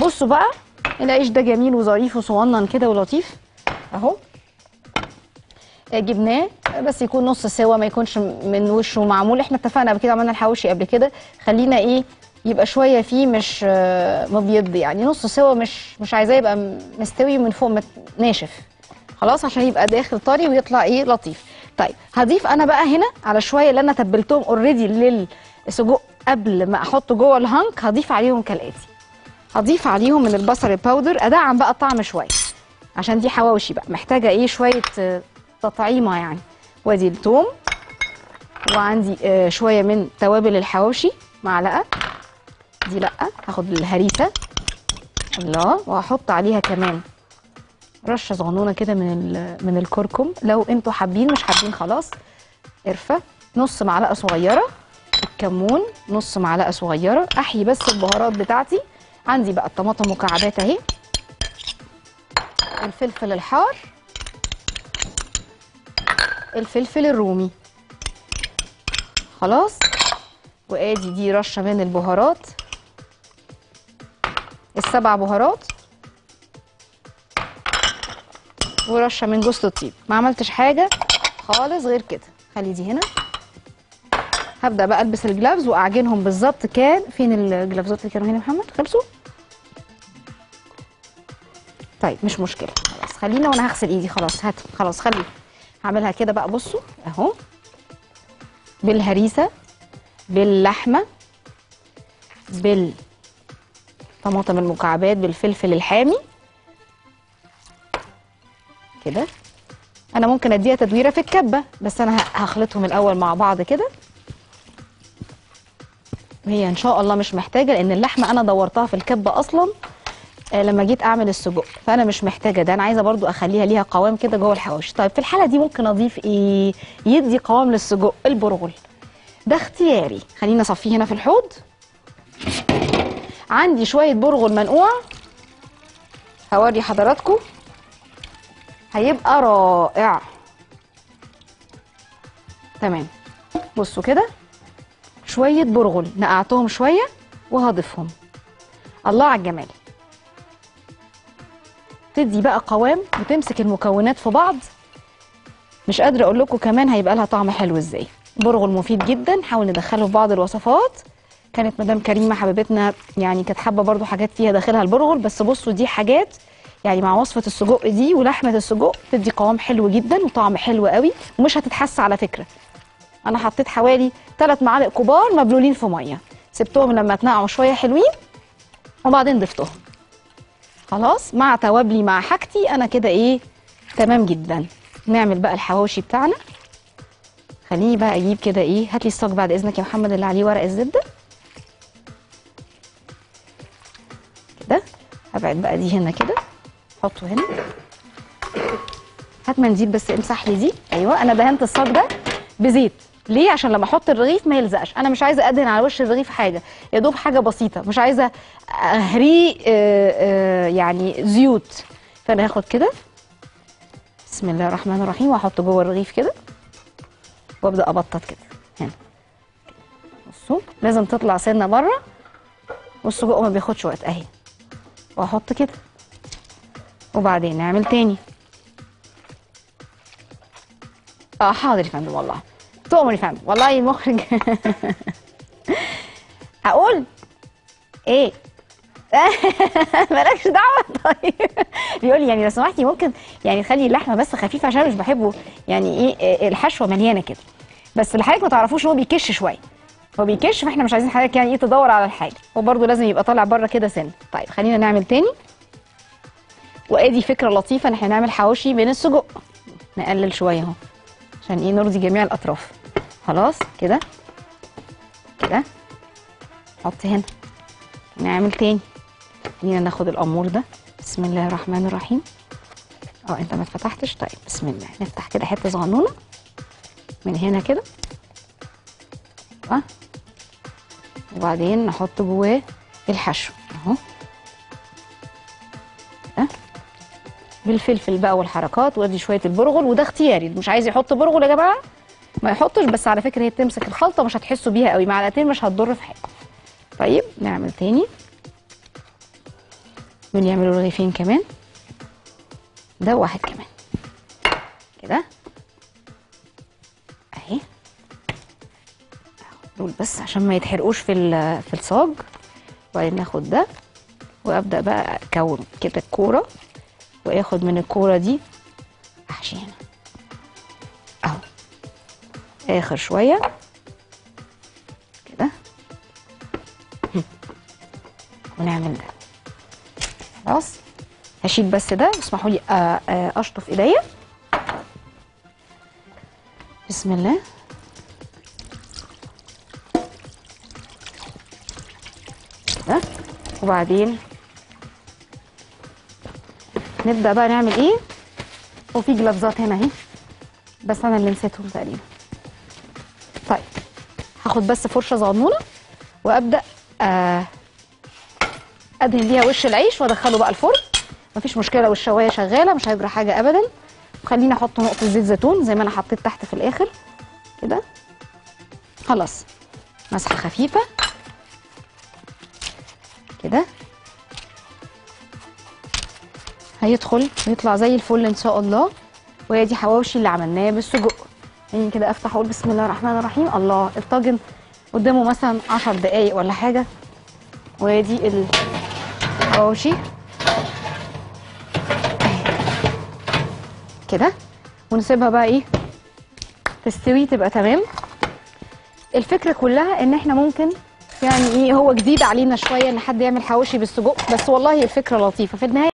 بصوا بقى العيش ده جميل وظريف وصغنن كده ولطيف اهو آه، جبناه بس يكون نص سوا ما يكونش من وشه معمول احنا اتفقنا قبل كده عملنا الحواوشي قبل كده خلينا ايه يبقى شويه فيه مش آه، مبيض يعني نص سوا مش مش عايزاه يبقى م- مستوي من فوق مت- ناشف خلاص عشان يبقى داخل طري ويطلع ايه لطيف طيب هضيف انا بقى هنا على شويه اللي انا تبلتهم اوريدي للسجق قبل ما احطه جوه الهانك هضيف عليهم كالاتي هضيف عليهم من البصل الباودر ادعم بقى الطعم شويه عشان دي حواوشي بقى محتاجه ايه شويه آه، تطعيمه يعني وادي الثوم وعندي آه، شويه من توابل الحواوشي معلقه دي لا هاخد الهريسه الله وهحط عليها كمان رشه صغنونه كده من ال- من الكركم لو انتوا حابين مش حابين خلاص قرفه نص معلقه صغيره الكمون نص معلقه صغيره احيي بس البهارات بتاعتي عندي بقى الطماطم مكعبات اهي الفلفل الحار الفلفل الرومي خلاص وادي دي رشه من البهارات السبع بهارات ورشه من جوز الطيب ما عملتش حاجه خالص غير كده خلي دي هنا هبدا بقى البس الجلافز واعجنهم بالظبط كان فين الجلافزات اللي كانوا هنا يا محمد خلصوا طيب مش مشكله خلاص خلينا وانا هغسل ايدي خلاص هات خلاص خلي هعملها كده بقى بصوا اهو بالهريسه باللحمه بالطماطم المكعبات بالفلفل الحامي كده انا ممكن اديها تدويره في الكبه بس انا ه- هخلطهم الاول مع بعض كده هي ان شاء الله مش محتاجه لان اللحمه انا دورتها في الكبه اصلا آه، لما جيت اعمل السجق فانا مش محتاجه ده انا عايزه برضو اخليها ليها قوام كده جوه الحواوشي طيب في الحاله دي ممكن اضيف ايه يدي قوام للسجق البرغل ده اختياري خلينا اصفيه هنا في الحوض عندي شويه برغل منقوع هوري حضراتكم هيبقى رائع تمام بصوا كده شويه برغل نقعتهم شويه وهضيفهم الله على الجمال تدي بقى قوام وتمسك المكونات في بعض مش قادره اقول لكم كمان هيبقى لها طعم حلو ازاي برغل مفيد جدا حاول ندخله في بعض الوصفات كانت مدام كريمه حبيبتنا يعني كانت حابه برضو حاجات فيها داخلها البرغل بس بصوا دي حاجات يعني مع وصفه السجق دي ولحمه السجق تدي قوام حلو جدا وطعم حلو قوي ومش هتتحس على فكره انا حطيت حوالي 3 معالق كبار مبلولين في ميه سبتهم لما اتنقعوا شويه حلوين وبعدين ضفتهم خلاص مع توابلي مع حاجتي انا كده ايه تمام جدا نعمل بقى الحواوشي بتاعنا خليني بقى اجيب كده ايه هات لي الصاج بعد اذنك يا محمد اللي عليه ورق الزبده كده هبعد بقى دي هنا كده حطه هنا هات منديل بس امسح لي دي ايوه انا دهنت الصاج ده بزيت ليه عشان لما احط الرغيف ما يلزقش انا مش عايزه ادهن على وش الرغيف حاجه يا دوب حاجه بسيطه مش عايزه اهريه آه، آه، يعني زيوت فانا هاخد كده بسم الله الرحمن الرحيم واحطه جوه الرغيف كده وابدا ابطط كده هنا بصوا لازم تطلع سنه بره والسجق ما بياخدش وقت اهي واحط كده وبعدين نعمل تاني اه حاضر يا فندم والله تؤمر يا فندم والله المخرج هقول ايه مالكش دعوه طيب بيقول لي يعني لو سمحتي ممكن يعني تخلي اللحمه بس خفيفه عشان مش بحبه يعني ايه إيه، الحشوه مليانه كده بس اللي حضرتك ما تعرفوش ان هو بيكش شويه هو بيكش فاحنا مش عايزين حضرتك يعني ايه تدور على الحاجه هو برده لازم يبقى طالع بره كده سن طيب خلينا نعمل تاني وادي فكره لطيفه ان احنا نعمل حواوشي من السجق نقلل شويه اهو عشان ايه نرضي جميع الاطراف خلاص كده كده حط هنا نعمل تاني خلينا ناخد الامور ده بسم الله الرحمن الرحيم اه انت ما اتفتحتش طيب بسم الله نفتح كده حته صغنونه من هنا كده اه وبعدين نحط جواه الحشو اهو كده بالفلفل بقى والحركات وادي شويه البرغل وده اختياري اللي مش عايز يحط برغل يا جماعه ما يحطش بس على فكره هي بتمسك الخلطه مش هتحسوا بيها قوي معلقتين مش هتضر في حاجه طيب نعمل تاني من يعملوا رغيفين كمان ده واحد كمان كده اهي دول بس عشان ما يتحرقوش في ال- في الصاج وبعدين ناخد ده وابدا بقى اكون كده الكوره واخد من الكوره دي احشي هنا اهو اخر شويه كده هم. ونعمل ده خلاص هشيل بس ده اسمحوا لي آه، آه، اشطف ايديا بسم الله ده وبعدين نبدا بقى نعمل ايه وفي جلافزات هنا اهي بس انا اللي نسيتهم تقريبا طيب هاخد بس فرشه صغنونه وابدا آه ادهن بيها وش العيش وادخله بقى الفرن مفيش مشكله لو الشوايه شغاله مش هيجرى حاجه ابدا وخليني احط نقطه زيت زيتون زي ما انا حطيت تحت في الاخر كده خلاص مسحه خفيفه كده هيدخل ويطلع زي الفل ان شاء الله وهي دي حواوشي اللي عملناه بالسجق يعني كده افتح اقول بسم الله الرحمن الرحيم الله الطاجن قدامه مثلا 10 دقايق ولا حاجه وادي الحواوشي كده ونسيبها بقى ايه تستوي تبقى تمام الفكره كلها ان احنا ممكن يعني ايه هو جديد علينا شويه ان حد يعمل حواوشي بالسجق بس والله الفكره لطيفه في النهايه